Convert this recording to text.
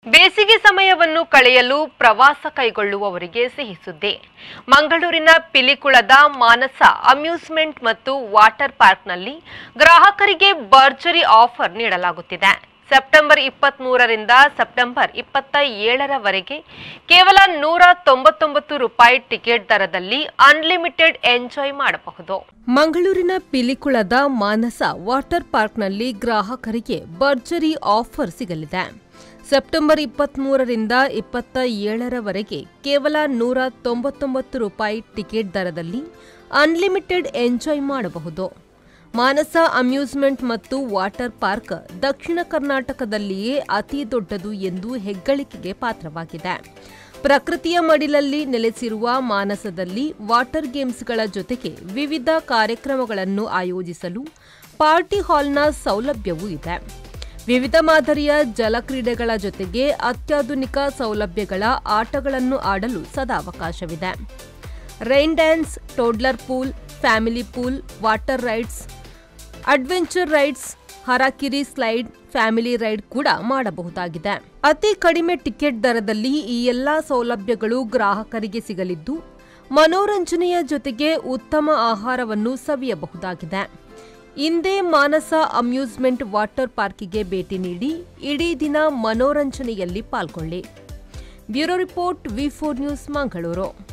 ಬೇಸಿಗೆ ಸಮಯವನ್ನು ಕಳೆಯಲು ಪ್ರವಾಸ ಕೈಗೊಳ್ಳುವವರಿಗೆ ಸಿಹಿ ಸುದ್ದಿ ಮಂಗಳೂರಿನ ಪಿಲಿಕುಳದ ಮಾನಸ ಅಮ್ಯೂಸ್ಮೆಂಟ್ ಮತ್ತು ವಾಟರ್ ಪಾರ್ಕ್ನಲ್ಲಿ ಗ್ರಾಹಕರಿಗೆ ಭರ್ಜರಿ ಆಫರ್ ನೀಡಲಾಗುತ್ತಿದೆ ಸೆಪ್ಟೆಂಬರ್ ಇಪ್ಪತ್ತ್ ಮೂರರಿಂದ ಸೆಪ್ಟೆಂಬರ್ ಇಪ್ಪತ್ತ ಏಳರವರೆಗೆ ಕೇವಲ ನೂರ ತೊಂಬತ್ತೊಂಬತ್ತು ರೂಪಾಯಿ ಟಿಕೆಟ್ ದರದಲ್ಲಿ ಅನ್ಲಿಮಿಟೆಡ್ ಎಂಜಾಯ್ ಮಾಡಬಹುದು ಮಂಗಳೂರಿನ ಪಿಲಿಕುಳದ ಮಾನಸ ವಾಟರ್ ಪಾರ್ಕ್ನಲ್ಲಿ ಗ್ರಾಹಕರಿಗೆ ಭರ್ಜರಿ ಆಫರ್ ಸಿಗಲಿದೆ ಸೆಪ್ಟೆಂಬರ್ ಇಪ್ಪತ್ತ್ಮೂರರಿಂದ ಇಪ್ಪತ್ತ ಏಳರವರೆಗೆ ಕೇವಲ ನೂರ ತೊಂಬತ್ತೊಂಬತ್ತು ರೂಪಾಯಿ ಟಿಕೆಟ್ ದರದಲ್ಲಿ ಅನ್ಲಿಮಿಟೆಡ್ ಎಂಜಾಯ್ ಮಾಡಬಹುದು ಮಾನಸ ಅಮ್ಯೂಸ್ಮೆಂಟ್ ಮತ್ತು ವಾಟರ್ ಪಾರ್ಕ್ ದಕ್ಷಿಣ ಕರ್ನಾಟಕದಲ್ಲಿಯೇ ಅತಿ ದೊಡ್ಡದು ಎಂದು ಹೆಗ್ಗಳಿಕೆಗೆ ಪಾತ್ರವಾಗಿದೆ ಪ್ರಕೃತಿಯ ಮಡಿಲಲ್ಲಿ ನೆಲೆಸಿರುವ ಮಾನಸದಲ್ಲಿ ವಾಟರ್ ಗೇಮ್ಸ್ಗಳ ಜೊತೆಗೆ ವಿವಿಧ ಕಾರ್ಯಕ್ರಮಗಳನ್ನು ಆಯೋಜಿಸಲು ಪಾರ್ಟಿ ಹಾಲ್ನ ಸೌಲಭ್ಯವೂ ಇದೆ ವಿವಿಧ ಮಾದರಿಯ ಜಲಕ್ರೀಡೆಗಳ ಜೊತೆಗೆ ಅತ್ಯಾಧುನಿಕ ಸೌಲಭ್ಯಗಳ ಆಟಗಳನ್ನು ಆಡಲು ಸದಾವಕಾಶವಿದೆ rain dance toddler pool family pool water rides adventure rides harakiri slide family ride ಕೂಡ ಮಾಡಬಹುದಾಗಿದೆ ಅತಿ ಕಡಿಮೆ ಟಿಕೆಟ್ ದರದಲ್ಲಿ ಈ ಎಲ್ಲಾ ಸೌಲಭ್ಯಗಳು ಗ್ರಾಹಕರಿಗೆ ಸಿಗಲಿದ್ದು ಮನೋರಂಜನೆಯ ಜೊತೆಗೆ ಉತ್ತಮ ಆಹಾರವನ್ನು ಸವಿಯಬಹುದಾಗಿದೆ ಇಂದೇ ಮಾನಸ ಅಮ್ಯೂಸ್ಮೆಂಟ್ ವಾಟರ್ ಪಾರ್ಕಿಗೆ ಭೇಟಿ ನೀಡಿ ಇಡೀ ದಿನ ಮನೋರಂಜನೆಯಲ್ಲಿ ಪಾಲ್ಗೊಳ್ಳಿ bureau report V four news Mangaluru